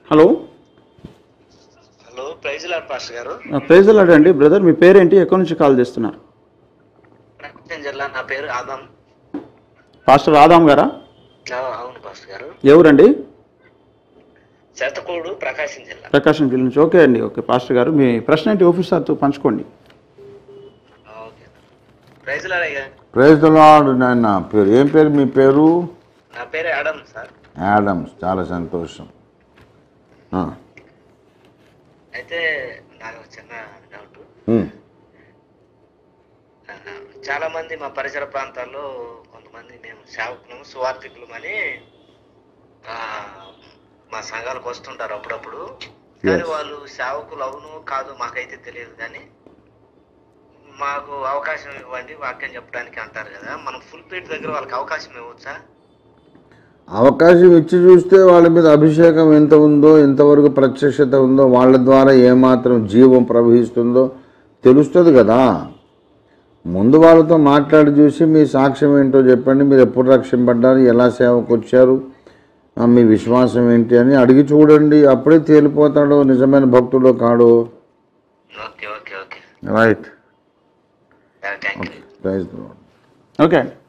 Hello hello praise lord pastor గారు praise అండి brother మీ పేరేంటి ఎక్కడి నుంచి కాల్ చేస్తున్నారు ప్రకాశం జిల్లా నా పేరు ఆదం పాస్టర్ ఆదాం గారా ఆ, అవును పాస్టర్ గారు ఎవరండి శతకోడు ప్రకాశం జిల్లా ప్రకాశం జిల్లా నుంచి ఓకే అండి ఓకే పాస్టర్ గారు మీ ప్రశ్న ఏంటి ఆఫీసర్తో పంచుకోండి ఆ, ఓకే ప్రైజ్ లాడ్ అయ్యా ప్రేజ్ లార్డ్ నాయన పేరు ఏం పేరు మీ పేరు నా పేరు యాడమ్ సార్ యాడమ్స్ చాలా సంతోషం ఆ, అయితే నాకు ఒక చిన్న డౌట్ ఉమ్, ఆ, చాలా మంది మా పరిసర ప్రాంతాల్లో కొంతమంది మేము సేవకులము సువార్థికులం అని ఆ, మా సంఘాలకు వస్తుంటారు అప్పుడప్పుడు కానీ Yes. వాళ్ళు సేవకులు అవును కాదు మాకైతే తెలియదు కానీ మాకు అవకాశం ఇవ్వండి వాక్యం చెప్పడానికి అంటారు కదా మనం ఫుల్ పీట్ దగ్గర వాళ్ళకి అవకాశం ఇవ్వచ్చా అవకాశం ఇచ్చి చూస్తే వాళ్ళ మీద అభిషేకం ఎంత ఉందో ఎంతవరకు ప్రత్యక్షత ఉందో వాళ్ళ ద్వారా ఏమాత్రం జీవం ప్రవహిస్తుందో తెలుస్తుంది కదా ముందు వాళ్ళతో మాట్లాడి చూసి మీ సాక్ష్యం ఏంటో చెప్పండి మీరు ఎప్పుడు రక్షింపడ్డారు ఎలా సేవకు వచ్చారు ఆ, మీ విశ్వాసం ఏంటి అని అడిగి చూడండి అప్పుడే తేలిపోతాడో నిజమైన భక్తుడో కాడో okay okay okay right thank you praise okay అండి